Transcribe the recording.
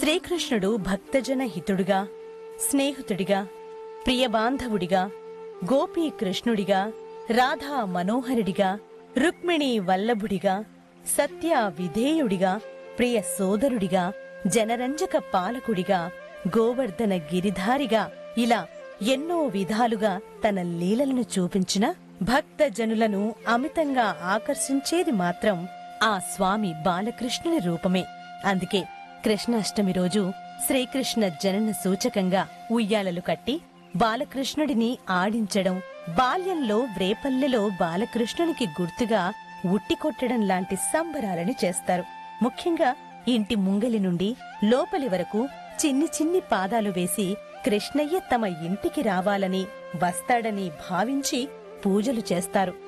శ్రీకృష్ణుడు భక్తజన హితుడుగా స్నేహితుడిగా ప్రియబాంధవుడిగా గోపీ కృష్ణుడిగా రాధా మనోహరుడిగా రుక్మిణి వల్లభుడిగా సత్య విధేయుడిగా ప్రియ సోదరుడిగా జనరంజక పాలకుడిగా గోవర్ధన గిరిధారిగా ఇలా ఎన్నో విధాలుగా తన లీలలను చూపించిన భక్త జనులను అమితంగా ఆకర్షించేది మాత్రం ఆ స్వామి బాలకృష్ణుని రూపమే అందుకే కృష్ణాష్టమి రోజు శ్రీకృష్ణ జనన సూచకంగా ఉయ్యాలలు కట్టి బాలకృష్ణుడిని ఆడించడం బాల్యంలో వ్రేపల్లెలో బాలకృష్ణునికి గుర్తుగా ఉట్టి కొట్టడం లాంటి సంబరాలని చేస్తారు ముఖ్యంగా ఇంటి ముంగలి నుండి లోపలి వరకు చిన్ని చిన్ని పాదాలు వేసి కృష్ణయ్య తమ ఇంటికి రావాలని వస్తాడని భావించి పూజలు చేస్తారు